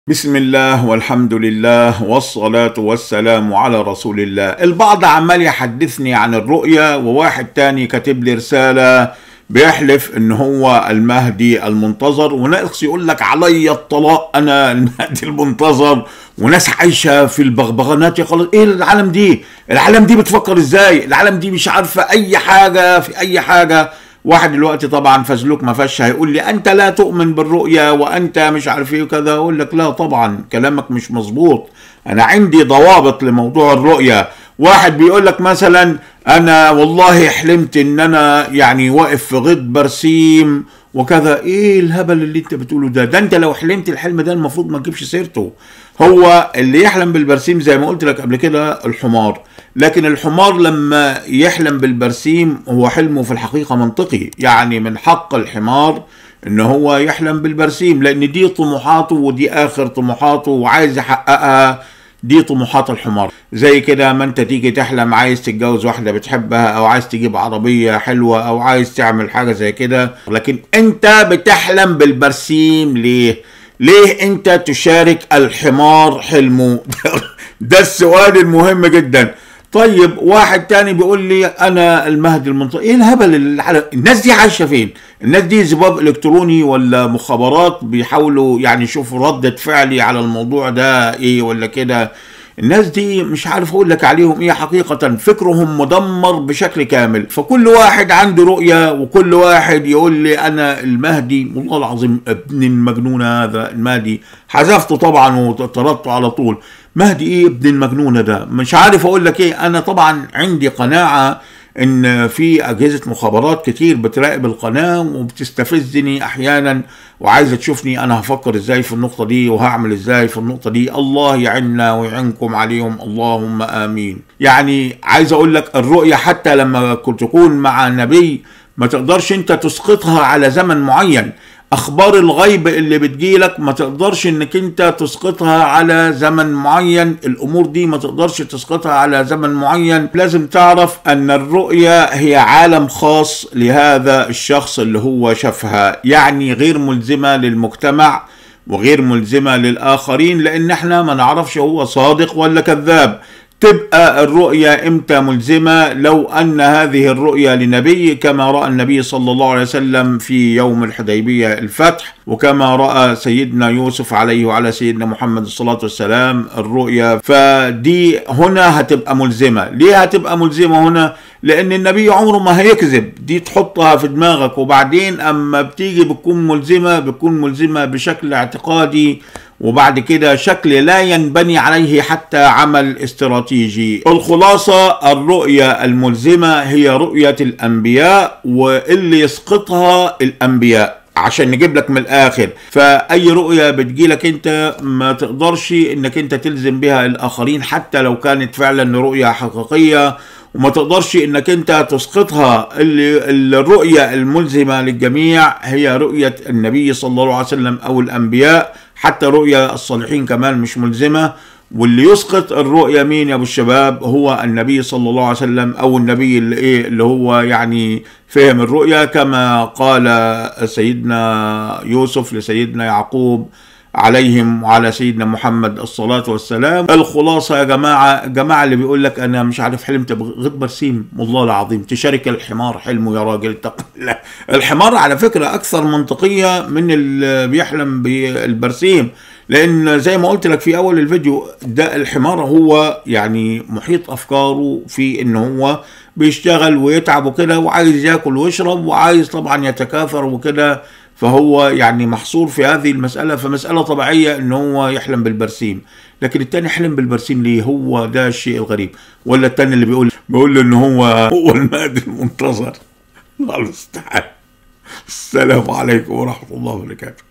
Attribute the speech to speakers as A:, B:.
A: بسم الله والحمد لله والصلاة والسلام على رسول الله البعض عمال يحدثني عن الرؤية وواحد تاني كاتب لي رسالة بيحلف ان هو المهدي المنتظر وناس يقول لك علي الطلاق انا المهدي المنتظر وناس عايشة في البغبغانات يا خلاص ايه العالم دي العالم دي بتفكر ازاي العالم دي مش عارفة اي حاجة في اي حاجة واحد دلوقتي طبعا فزلوك ما فش هيقول لي انت لا تؤمن بالرؤيا وانت مش عارف ايه وكذا اقول لك لا طبعا كلامك مش مظبوط انا عندي ضوابط لموضوع الرؤيا واحد بيقول لك مثلا انا والله حلمت ان انا يعني واقف في غيط برسيم وكذا ايه الهبل اللي انت بتقوله ده ده انت لو حلمت الحلم ده المفروض ما تجيبش سيرته هو اللي يحلم بالبرسيم زي ما قلت لك قبل كده الحمار لكن الحمار لما يحلم بالبرسيم هو حلمه في الحقيقة منطقي يعني من حق الحمار ان هو يحلم بالبرسيم لان دي طموحاته ودي اخر طموحاته وعايز يحققها دي طموحات الحمار زي كده ما انت تيجي تحلم عايز تتجوز واحدة بتحبها او عايز تجيب عربية حلوة او عايز تعمل حاجة زي كده لكن انت بتحلم بالبرسيم ليه ليه انت تشارك الحمار حلمه ده السؤال المهم جدا طيب واحد تاني بيقول لي انا المهدي المنتظر ايه الهبل اللي الناس دي عايشه فين الناس دي زباب الكتروني ولا مخابرات بيحاولوا يعني يشوفوا ردة فعلي على الموضوع ده ايه ولا كده الناس دي مش عارف اقول لك عليهم ايه حقيقة فكرهم مدمر بشكل كامل فكل واحد عنده رؤية وكل واحد يقول لي انا المهدي والله العظيم ابن المجنون هذا المهدي حذفته طبعا وطردته على طول مهدي ايه ابن المجنونة ده مش عارف اقول لك ايه انا طبعا عندي قناعة ان في اجهزه مخابرات كتير بتراقب القناه وبتستفزني احيانا وعايزه تشوفني انا هفكر ازاي في النقطه دي وهعمل ازاي في النقطه دي الله يعيننا ويعينكم عليهم اللهم امين يعني عايز اقول لك الرؤيه حتى لما كنت تكون مع نبي ما تقدرش انت تسقطها على زمن معين اخبار الغيب اللي بتجيلك ما تقدرش انك انت تسقطها على زمن معين الامور دي ما تقدرش تسقطها على زمن معين لازم تعرف ان الرؤية هي عالم خاص لهذا الشخص اللي هو شافها يعني غير ملزمة للمجتمع وغير ملزمة للآخرين لأن احنا ما نعرفش هو صادق ولا كذاب تبقى الرؤيا امتى ملزمة لو ان هذه الرؤيا لنبي كما رأى النبي صلى الله عليه وسلم في يوم الحديبية الفتح وكما رأى سيدنا يوسف عليه وعلى سيدنا محمد الصلاة والسلام الرؤيا فدي هنا هتبقى ملزمة ليه هتبقى ملزمة هنا لان النبي عمره ما هيكذب دي تحطها في دماغك وبعدين اما بتيجي بتكون ملزمة بتكون ملزمة بشكل اعتقادي وبعد كده شكل لا ينبني عليه حتى عمل استراتيجي الخلاصة الرؤية الملزمة هي رؤية الأنبياء واللي يسقطها الأنبياء عشان نجيب لك من الاخر فاي رؤيه بتجيلك انت ما تقدرش انك انت تلزم بها الاخرين حتى لو كانت فعلا رؤيه حقيقيه وما تقدرش انك انت تسقطها الرؤيه الملزمه للجميع هي رؤيه النبي صلى الله عليه وسلم او الانبياء حتى رؤيا الصالحين كمان مش ملزمه واللي يسقط الرؤيا مين يا ابو الشباب هو النبي صلى الله عليه وسلم او النبي اللي ايه اللي هو يعني فهم الرؤيا كما قال سيدنا يوسف لسيدنا يعقوب عليهم وعلى سيدنا محمد الصلاة والسلام الخلاصة يا جماعة جماعة اللي بيقول لك أنا مش عارف حلمت بغيط برسيم والله العظيم تشارك الحمار حلمه يا راجل لا الحمار على فكرة أكثر منطقية من اللي بيحلم بالبرسيم لأن زي ما قلت لك في أول الفيديو ده الحمار هو يعني محيط أفكاره في إن هو بيشتغل ويتعب وكده وعايز ياكل ويشرب وعايز طبعا يتكاثر وكده فهو يعني محصور في هذه المسألة فمسألة طبيعية ان هو يحلم بالبرسيم لكن التاني حلم بالبرسيم ليه هو ده الشيء الغريب ولا التاني اللي بيقول بيقول له ان هو هو المهدي المنتظر الله المستعان السلام عليكم ورحمة الله وبركاته